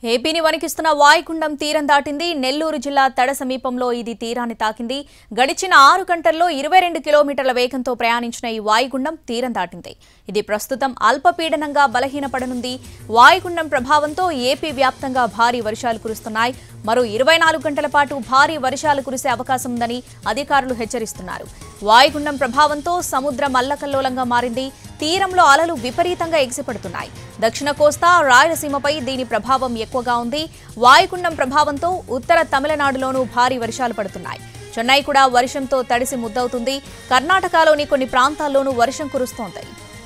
ఏపీని వణికిస్తున్న వాయుగుండం తీరం దాటింది నెల్లూరు జిల్లా తడ సమీపంలో ఇది తీరాన్ని తాకింది గడిచిన ఆరు గంటల్లో ఇరవై రెండు కిలోమీటర్ల వేగంతో ప్రయాణించిన ఈ వాయుగుండం తీరం దాటింది ఇది ప్రస్తుతం అల్పపీడనంగా బలహీనపడనుంది వాయుగుండం ప్రభావంతో ఏపీ వ్యాప్తంగా భారీ వర్షాలు కురుస్తున్నాయి మరో ఇరవై నాలుగు గంటల పాటు భారీ వర్షాలు కురిసే అవకాశం ఉందని అధికారులు హెచ్చరిస్తున్నారు వాయుగుండం ప్రభావంతో సముద్రం అల్లకల్లోలంగా మారింది తీరంలో అలలు విపరీతంగా ఎగిసిపడుతున్నాయి దక్షిణ కోస్తా రాయలసీమపై దీని ప్రభావం ఎక్కువగా ఉంది వాయుగుండం ప్రభావంతో ఉత్తర తమిళనాడులోనూ భారీ వర్షాలు పడుతున్నాయి చెన్నై కూడా వర్షంతో తడిసి ముద్దవుతుంది కర్ణాటకలోని కొన్ని ప్రాంతాల్లోనూ వర్షం కురుస్తోంది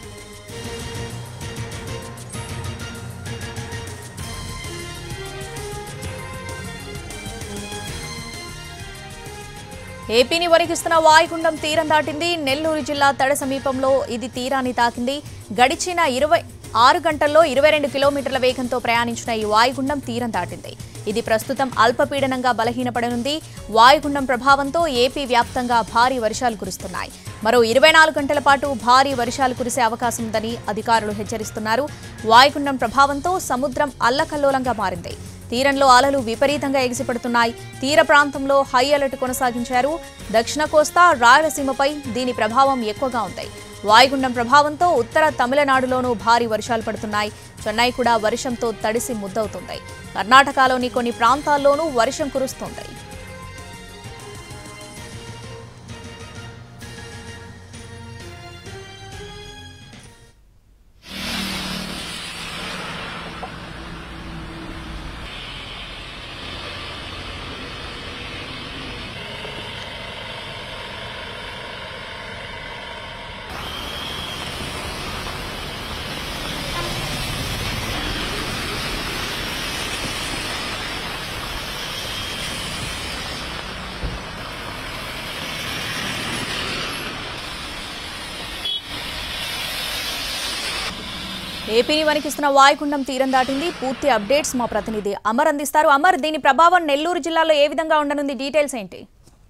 ఏపీని వణికిస్తున్న వాయుగుండం తీరం దాటింది నెల్లూరు జిల్లా తడ సమీపంలో ఇది తీరాన్ని తాకింది గడిచిన ఇరవై ఆరు గంటల్లో ఇరవై రెండు కిలోమీటర్ల వేగంతో ప్రయాణించిన ఈ వాయుగుండం తీరం దాటింది ఇది ప్రస్తుతం అల్పపీడనంగా బలహీనపడనుంది వాయుగుండం ప్రభావంతో ఏపీ వ్యాప్తంగా భారీ వర్షాలు కురుస్తున్నాయి మరో ఇరవై నాలుగు గంటల పాటు భారీ వర్షాలు కురిసే అవకాశం ఉందని అధికారులు హెచ్చరిస్తున్నారు వాయుగుండం ప్రభావంతో సముద్రం అల్లకల్లోలంగా మారింది తీరంలో అలలు విపరీతంగా ఎగిసిపడుతున్నాయి తీర ప్రాంతంలో హై అలర్ట్ కొనసాగించారు దక్షిణ కోస్తా రాయలసీమపై దీని ప్రభావం ఎక్కువగా ఉంది వాయుగుండం ప్రభావంతో ఉత్తర తమిళనాడులోనూ భారీ వర్షాలు పడుతున్నాయి చెన్నై కూడా వర్షంతో తడిసి ముద్దవుతుంది కర్ణాటకలోని కొన్ని ప్రాంతాల్లోనూ వర్షం కురుస్తోంది ఏపీని వణికిస్తున్న వాయుగుండం తీరం దాటింది పూర్తి అప్డేట్స్ మా ప్రతినిధి అమర్ అందిస్తారు అమర్ దీని ప్రభావం నెల్లూరు జిల్లాలో ఏ విధంగా ఉండనుంది డీటెయిల్స్ ఏంటి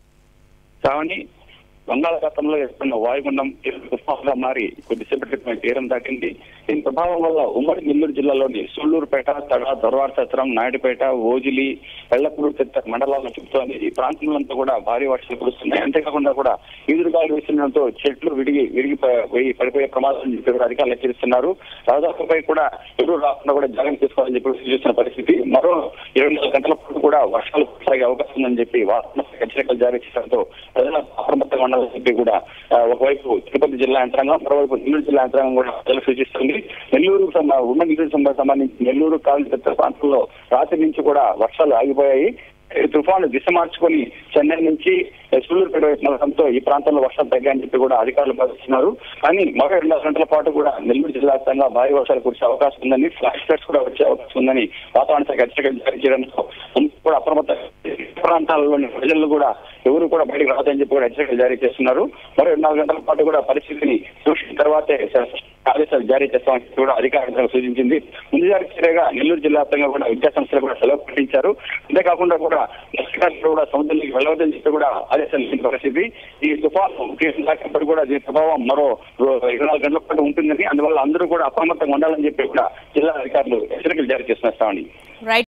శ్రావణి బంగాళాఖాతంలో ఏర్పడిన వాయుగుండం తుఫాన్గా మారి కొద్దిసేపటి క్రితం తీరం దాటింది దీని ప్రభావం వల్ల ఉమ్మడి నెల్లూరు జిల్లాలోని సూళ్లూరుపేట తడ దొరవాడ సత్రం నాయుడుపేట ఓజిలి వెళ్లపూరు తదితర మండలాలను చుడుతోంది ఈ ప్రాంతంలో కూడా భారీ వర్షాలు కురుస్తున్నాయి అంతేకాకుండా కూడా ఈదురుగాలు వేసినంతో చెట్లు విడిగి విరిగి ప- పోయి పడిపోయే ప్రమాదం అని చెప్పి కూడా అధికారులు హెచ్చరిస్తున్నారు దాదాపుపై కూడా ఎవరు రాకుండా కూడా జాగ్రత్త తీసుకోవాలని చెప్పి సూచిస్తున్న పరిస్థితి మరో ఇరవై నాలుగు గంటల పాటు కూడా వర్షాలు కొనసాగే అవకాశం ఉందని చెప్పి వాతావరణ శాఖ హెచ్చరికలు జారీ చేయడంతో ప్రజల అప్రమత్తంగా ఉండాలని చెప్పి కూడా ఆ, ఒకవైపు తిరుపతి జిల్లా యంత్రాంగం మరోవైపు నెల్లూరు జిల్లా యంత్రాంగం కూడా ప్రజలకు సూచిస్తుంది నెల్లూరు సంబ- ఉన్న నెల్లూరు సంబ- సంబంధించి నెల్లూరు కాలు తదితర ప్రాంతాల్లో రాత్రి నుంచి కూడా వర్షాలు ఆగిపోయాయి ఈ తుఫాను దిశ మార్చుకొని చెన్నై నుంచి సూళ్లూరుపేట వైపు నడవడంతో ఈ ప్రాంతంలో వర్షాలు తగ్గాయని చెప్పి కూడా అధికారులు భావిస్తున్నారు కానీ మరో రెండు గంటల పాటు కూడా నెల్లూరు జిల్లా వ్యాప్తంగా భారీ వర్షాలు కురిసే అవకాశం ఉందని ఫ్లాష్ ఫ్లడ్స్ కూడా వచ్చే అవకాశం ఉందని వాతావరణ శాఖ హెచ్చరికలు జారీ చేయడంతో ముందు కూడా అప్రమత్త ప్రాంతాలలోని ప్రజలు కూడా ఎవరు కూడా బయటకు రావద్దని చెప్పి కూడా హెచ్చరికలు జారీ చేస్తున్నారు మరో రెండు నాలుగు గంటల పాటు కూడా పరిస్థితిని చూసిన తర్వాతే ఆదేశాలు జారీ చేస్తామని చెప్పి కూడా అధికారులకు సూచించింది ముందు జాగ్రత్త చర్యగా నెల్లూరు జిల్లా వ్యాప్తంగా కూడా విద్యా సంస్థలు కూడా సెలవు ప్రకటించారు అంతేకాకుండా కూడా మత్స్యకారులు కూడా సముద్రంలోకి వెళ్ళవద్దని చెప్పి కూడా ఆదేశాలు ఇచ్చిన పరిస్థితి ఈ తుఫాను తీవ్రం దాటినప్పుడు కూడా దీని ప్రభావం మరో ఇరవై నాలుగు గంటల పాటు ఉంటుందని అందువల్ల అందరూ కూడా అప్రమత్తంగా ఉండాలని చెప్పి కూడా జిల్లా అధికారులు హెచ్చరికలు జారీ చేస్తున్నారు శ్రావణి రైట్